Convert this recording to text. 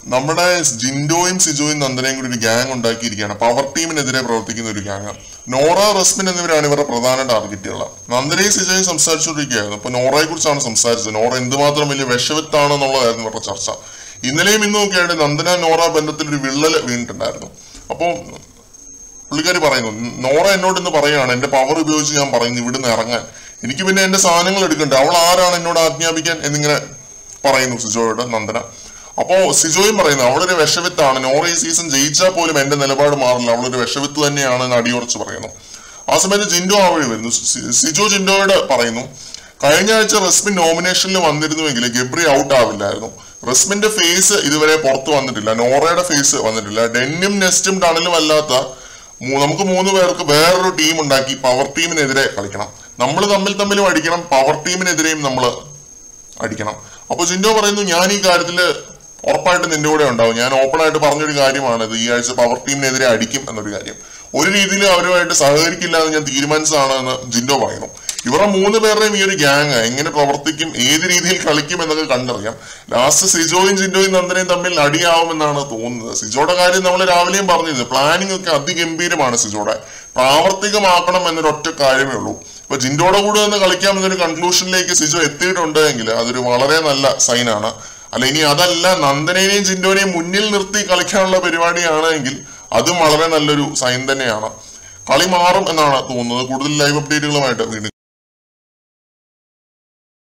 നമ്മുടെ ജിൻഡോയും സിജോയും നന്ദനയും കൂടി ഒരു ഗ്യാങ് ഉണ്ടാക്കിയിരിക്കുകയാണ് പവർ ടീമിനെതിരെ പ്രവർത്തിക്കുന്ന ഒരു ഗ്യാങ് നോറ റസ്മിൻ എന്നിവരാണ് ഇവരുടെ പ്രധാന ടാർഗറ്റുകൾ നന്ദനയും സിജോയും സംസാരിച്ചുകൊണ്ടിരിക്കുകയായിരുന്നു അപ്പൊ നോറയെ കുറിച്ചാണ് സംസാരിച്ചത് നോറ എന്തുമാത്രം വലിയ വിഷവിത്താണെന്നുള്ളതായിരുന്നു ഇവരുടെ ചർച്ച ഇന്നലെയും ഇന്നും ഒക്കെ ആയിട്ട് നന്ദന നോറ ബന്ധത്തിൽ ഒരു വിള്ളൽ വീണിട്ടുണ്ടായിരുന്നു അപ്പോൾ പുള്ളിക്കാരി പറയുന്നു നോറ എന്നോട് ഇന്ന് പറയാണ് എന്റെ പവർ ഉപയോഗിച്ച് ഞാൻ പറയുന്നു ഇവിടുന്ന് ഇറങ്ങാൻ എനിക്ക് പിന്നെ എന്റെ സാധനങ്ങൾ എടുക്കണ്ടേ അവൾ ആരാണ് എന്നോട് ആജ്ഞാപിക്കാൻ എന്നിങ്ങനെ പറയുന്നു സിജോയോട് നന്ദന അപ്പോ സിജോയും പറയുന്നു അവളൊരു വിഷവിത്താണ് നോറ ഈ സീസൺ ജയിച്ചാൽ പോലും എന്റെ നിലപാട് മാറില്ല അവളൊരു വിഷവിത്ത് തന്നെയാണ് എന്ന് അടിയുറച്ച് പറയുന്നു ആ സമയത്ത് ജിൻഡോ ആ വഴി വരുന്നു സി- സിജോ ജിൻഡോയോട് പറയുന്നു കഴിഞ്ഞ ആഴ്ച റസ്മിൻ നോമിനേഷനിൽ വന്നിരുന്നുവെങ്കിൽ ഗബ്രി ഔട്ട് ആവില്ലായിരുന്നു റസ്മിന്റെ ഫേസ് ഇതുവരെ പുറത്തു വന്നിട്ടില്ല നോറയുടെ ഫേസ് വന്നിട്ടില്ല ഡെന്നും നെസ്റ്റും ടണലും അല്ലാത്ത മൂ- നമുക്ക് മൂന്ന് പേർക്ക് വേറൊരു ടീം ഉണ്ടാക്കി പവർ ടീമിനെതിരെ കളിക്കണം നമ്മൾ തമ്മിൽ തമ്മിലും അടിക്കണം പവർ ടീമിനെതിരെയും നമ്മൾ അടിക്കണം അപ്പൊ ജിൻഡോ പറയുന്നു ഞാൻ ഈ കാര്യത്തില് ഉറപ്പായിട്ട് നിന്റെ കൂടെ ഉണ്ടാവും ഞാൻ ഓപ്പൺ ആയിട്ട് പറഞ്ഞൊരു കാര്യമാണിത് ഈ ആഴ്ച പവർ ടീമിനെതിരെ അടിക്കും എന്നൊരു കാര്യം ഒരു രീതിയിൽ അവരുമായിട്ട് സഹകരിക്കില്ല എന്ന് ഞാൻ തീരുമാനിച്ചതാണ് എന്ന് ജിൻഡോ പറയുന്നു ഇവരുടെ മൂന്ന് പേരുടെയും ഈ ഒരു ഗ്യാങ് എങ്ങനെ പ്രവർത്തിക്കും ഏത് രീതിയിൽ കളിക്കും എന്നൊക്കെ കണ്ടറിയാം ലാസ്റ്റ് സിജോയും ജിൻഡോയും നന്ദനയും തമ്മിൽ അടിയാവുമെന്നാണ് തോന്നുന്നത് സിജോയുടെ കാര്യം നമ്മൾ രാവിലെയും പറഞ്ഞിരുന്നു പ്ലാനിംഗ് ഒക്കെ അതിഗംഭീരമാണ് സിജോയുടെ പ്രാവർത്തികമാക്കണം എന്നൊരൊറ്റ കാര്യമേ ഉള്ളൂ ഇപ്പൊ ജിൻഡോയുടെ കൂടെ നിന്ന് കളിക്കാം എന്നൊരു കൺക്ലൂഷനിലേക്ക് സിജോ എത്തിയിട്ടുണ്ട് എങ്കിൽ അതൊരു വളരെ നല്ല സൈനാണ് അല്ല ഇനി അതല്ല നന്ദനേനെയും ജിൻഡോനെയും മുന്നിൽ നിർത്തി കളിക്കാനുള്ള പരിപാടിയാണ് എങ്കിൽ അതും വളരെ നല്ലൊരു സൈൻ തന്നെയാണ് കളി മാറും എന്നാണ് തോന്നുന്നത് കൂടുതൽ ലൈവ് അപ്ഡേറ്റുകളുമായിട്ട് വീണ്ടും